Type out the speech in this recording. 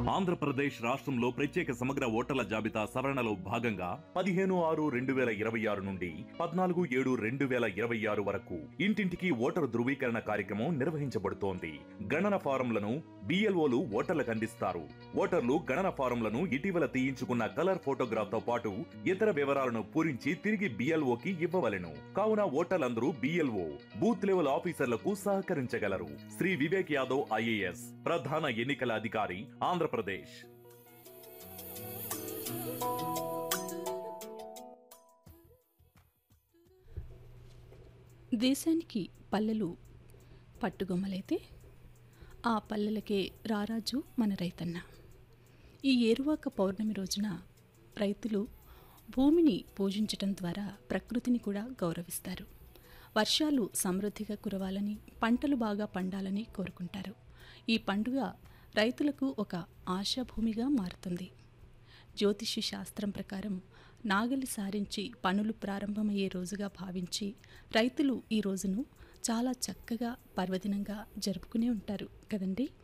ఆంధ్రప్రదేశ్ రాష్ట్రంలో ప్రత్యేక సమగ్ర ఓటర్ల జాబితా సవరణలో భాగంగా పదిహేను ఆరు రెండు వేల ఇరవై ఆరు నుండి పద్నాలుగు ఏడు రెండు వేల ఇరవై ఆరు వరకు ఇంటింటికి ఓటరు ధృవీకరణ కార్యక్రమం నిర్వహించబడుతోంది గణన ఫారంలను బిఎల్ఓలు ఓటర్లకు అందిస్తారు ఓటర్లు గణన ఫారంలను ఇటీవల తీయించుకున్న కలర్ ఫోటోగ్రాఫ్ తో పాటు ఇతర వివరాలను పూరించి తిరిగి బిఎల్ఓకి ఇవ్వవలెను కావున ఓటర్లందరూ బిఎల్ఓ బూత్ లెవెల్ ఆఫీసర్లకు సహకరించగలరు శ్రీ వివేక్ యాదవ్ ఐఏఎస్ ప్రధాన ఎన్నికల అధికారి ఆంధ్రప్రదేశ్ దేశానికి పల్లెలు పట్టుగొమ్మలైతే ఆ పల్లెలకే రారాజు మన రైతన్న ఈ ఏరువాక పౌర్ణమి రోజున రైతులు భూమిని పూజించటం ద్వారా ప్రకృతిని కూడా గౌరవిస్తారు వర్షాలు సమృద్ధిగా కురవాలని పంటలు బాగా పండాలని కోరుకుంటారు ఈ పండుగ రైతులకు ఒక ఆశాభూమిగా మారుతుంది జ్యోతిష్య శాస్త్రం ప్రకారం నాగలి సారించి పనులు ప్రారంభమయ్యే రోజుగా భావించి రైతులు ఈ రోజును చాలా చక్కగా పర్వదినంగా జరుపుకునే ఉంటారు కదండి